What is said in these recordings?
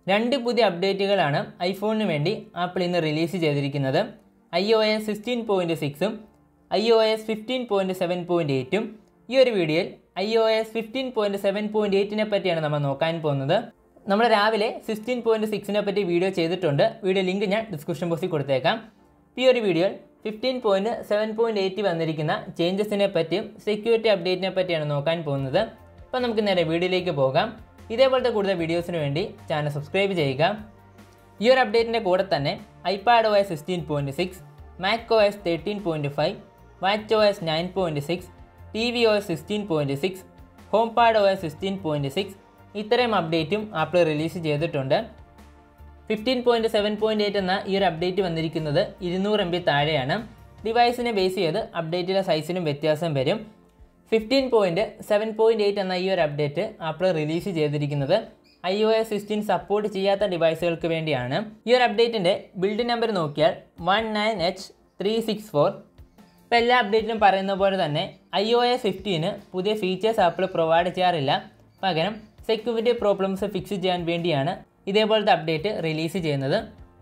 രണ്ട് പുതിയ അപ്ഡേറ്റുകളാണ് ഐഫോണിന് വേണ്ടി ആപ്പിൾ ഇന്ന് റിലീസ് ചെയ്തിരിക്കുന്നത് I O S sixteen point സിക്സും I O S fifteen point seven point എയ്റ്റും ഈ ഒരു വീഡിയോയിൽ I O S fifteen point seven point എയ്റ്റിനെ പറ്റിയാണ് നമ്മൾ നോക്കാൻ പോകുന്നത് നമ്മൾ രാവിലെ സിക്സ്റ്റീൻ പോയിൻറ്റ് സിക്സിനെ പറ്റി വീഡിയോ ചെയ്തിട്ടുണ്ട് വീഡിയോ ലിങ്ക് ഞാൻ ഡിസ്ക്രിപ്ഷൻ ബോക്സിൽ കൊടുത്തേക്കാം ഈ ഒരു വീഡിയോയിൽ fifteen point seven point eight വന്നിരിക്കുന്ന ചേഞ്ചസിനെ പറ്റിയും സെക്യൂരിറ്റി അപ്ഡേറ്റിനെ പറ്റിയാണ് നോക്കാൻ പോകുന്നത് അപ്പോൾ നമുക്ക് നേരെ വീഡിയോയിലേക്ക് പോകാം ഇതേപോലത്തെ കൂടുതൽ വീഡിയോസിന് വേണ്ടി ചാനൽ സബ്സ്ക്രൈബ് ചെയ്യുക ഈ ഒരു അപ്ഡേറ്റിൻ്റെ കൂടെ തന്നെ iPad O S sixteen point six Mac O S thirteen point five watch O S nine point six T V O S sixteen point six home pad O S sixteen point six ഇത്രയും അപ്ഡേറ്റും Apple release ചെയ്തിട്ടുണ്ട് fifteen point seven point eight എന്ന ഈ ഒരു update വന്നിരിക്കുന്നത് ഇരുന്നൂറ് M B താഴെയാണ് ഡിവൈസിനെ base ചെയ്ത് അപ്ഡേറ്റിലെ സൈസിനും വ്യത്യാസം വരും fifteen point seven point eight എന്ന ഈ ഒരു അപ്ഡേറ്റ് ആപ്പിൾ റിലീസ് ചെയ്തിരിക്കുന്നത് I O S sixteen support ചെയ്യാത്ത ഡിവൈസുകൾക്ക് വേണ്ടിയാണ് ഈ ഒരു അപ്ഡേറ്റിൻ്റെ ബിൽഡ് നമ്പർ നോക്കിയാൽ one nine H three six four ഇപ്പോൾ എല്ലാ അപ്ഡേറ്റിലും പറയുന്ന പോലെ തന്നെ ഐ ഒ എസ് ഫിഫ്റ്റീന് പുതിയ ഫീച്ചേഴ്സ് ആപ്പിൾ പ്രൊവൈഡ് ചെയ്യാറില്ല പകരം സെക്യൂരിറ്റി പ്രോബ്ലംസ് ഫിക്സ് ചെയ്യാൻ വേണ്ടിയാണ് ഇതേപോലത്തെ അപ്ഡേറ്റ് റിലീസ് ചെയ്യുന്നത്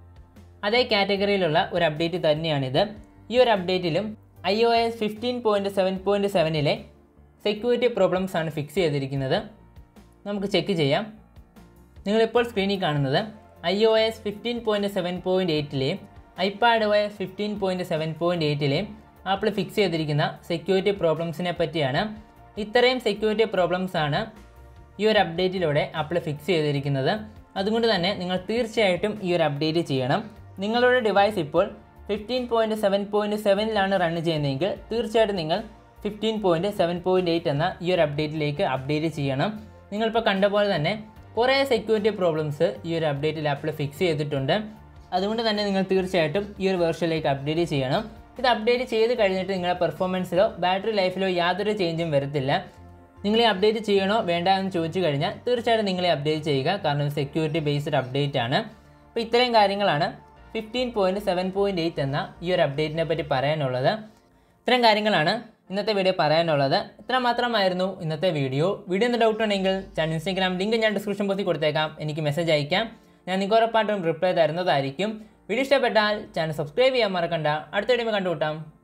അതേ കാറ്റഗറിയിലുള്ള ഒരു അപ്ഡേറ്റ് തന്നെയാണിത് ഈ ഒരു അപ്ഡേറ്റിലും I O S fifteen point seven point സെവനിലെ സെക്യൂരിറ്റി പ്രോബ്ലംസ് ആണ് ഫിക്സ് ചെയ്തിരിക്കുന്നത് നമുക്ക് ചെക്ക് ചെയ്യാം നിങ്ങളിപ്പോൾ സ്ക്രീനിൽ കാണുന്നത് I O S fifteen point seven point എയ്റ്റിലെയും iPad O S fifteen point seven point എയ്റ്റിലെയും ആപ്പിൾ ഫിക്സ് ചെയ്തിരിക്കുന്ന സെക്യൂരിറ്റി പ്രോബ്ലംസിനെ പറ്റിയാണ് ഇത്രയും സെക്യൂരിറ്റി പ്രോബ്ലംസ് ആണ് ഈ ഒരു അപ്ഡേറ്റിലൂടെ ആപ്പിൾ ഫിക്സ് ചെയ്തിരിക്കുന്നത് അതുകൊണ്ട് തന്നെ നിങ്ങൾ തീർച്ചയായിട്ടും ഈ ഒരു അപ്ഡേറ്റ് ചെയ്യണം നിങ്ങളുടെ ഡിവൈസ് ഇപ്പോൾ ഫിഫ്റ്റീൻ പോയിൻറ്റ് സെവൻ പോയിൻറ്റ് സെവനിലാണ് റൺ ചെയ്യുന്നതെങ്കിൽ തീർച്ചയായിട്ടും നിങ്ങൾ fifteen point seven point eight എന്ന ഈ ഒരു അപ്ഡേറ്റിലേക്ക് അപ്ഡേറ്റ് ചെയ്യണം നിങ്ങളിപ്പോൾ കണ്ട പോലെ തന്നെ കുറേ സെക്യൂരിറ്റി പ്രോബ്ലംസ് ഈ ഒരു അപ്ഡേറ്റിൽ ആപ്പിൾ ഫിക്സ് ചെയ്തിട്ടുണ്ട് അതുകൊണ്ട് തന്നെ നിങ്ങൾ തീർച്ചയായിട്ടും ഈ ഒരു വേർഷനിലേക്ക് അപ്ഡേറ്റ് ചെയ്യണം ഇത് അപ്ഡേറ്റ് ചെയ്ത് കഴിഞ്ഞിട്ട് നിങ്ങളുടെ പെർഫോമൻസിലോ ബാറ്ററി ലൈഫിലോ യാതൊരു ചേഞ്ചും വരത്തില്ല നിങ്ങൾ ഈ അപ്ഡേറ്റ് ചെയ്യണോ വേണ്ട എന്ന് ചോദിച്ചു കഴിഞ്ഞാൽ തീർച്ചയായിട്ടും നിങ്ങൾ ഈ അപ്ഡേറ്റ് ചെയ്യുക കാരണം സെക്യൂരിറ്റി ബേസ്ഡ് അപ്ഡേറ്റ് ആണ് അപ്പോൾ ഇത്രയും കാര്യങ്ങളാണ് fifteen point seven point eight എന്ന ഈ ഒരു അപ്ഡേറ്റിനെ പറ്റി പറയാനുള്ളത് ഇത്തരം കാര്യങ്ങളാണ് ഇന്നത്തെ വീഡിയോ പറയാനുള്ളത് ഇത്ര മാത്രമായിരുന്നു ഇന്നത്തെ വീഡിയോ വീഡിയോ എന്ന് ഡൗട്ട് ഉണ്ടെങ്കിൽ ചാനൽ ഇൻസ്റ്റാഗ്രാം ലിങ്ക് ഞാൻ ഡിസ്ക്രിപ്ഷൻ ബോക്സിൽ കൊടുത്തേക്കാം എനിക്ക് മെസ്സേജ് അയക്കാം ഞാൻ നിങ്ങൾക്ക് ഉറപ്പായിട്ടും റിപ്ലൈ തരുന്നതായിരിക്കും വീഡിയോ ഇഷ്ടപ്പെട്ടാൽ ചാനൽ സബ്സ്ക്രൈബ് ചെയ്യാൻ മറക്കണ്ട അടുത്ത വീഡിയോ കണ്ടുകൂട്ടാം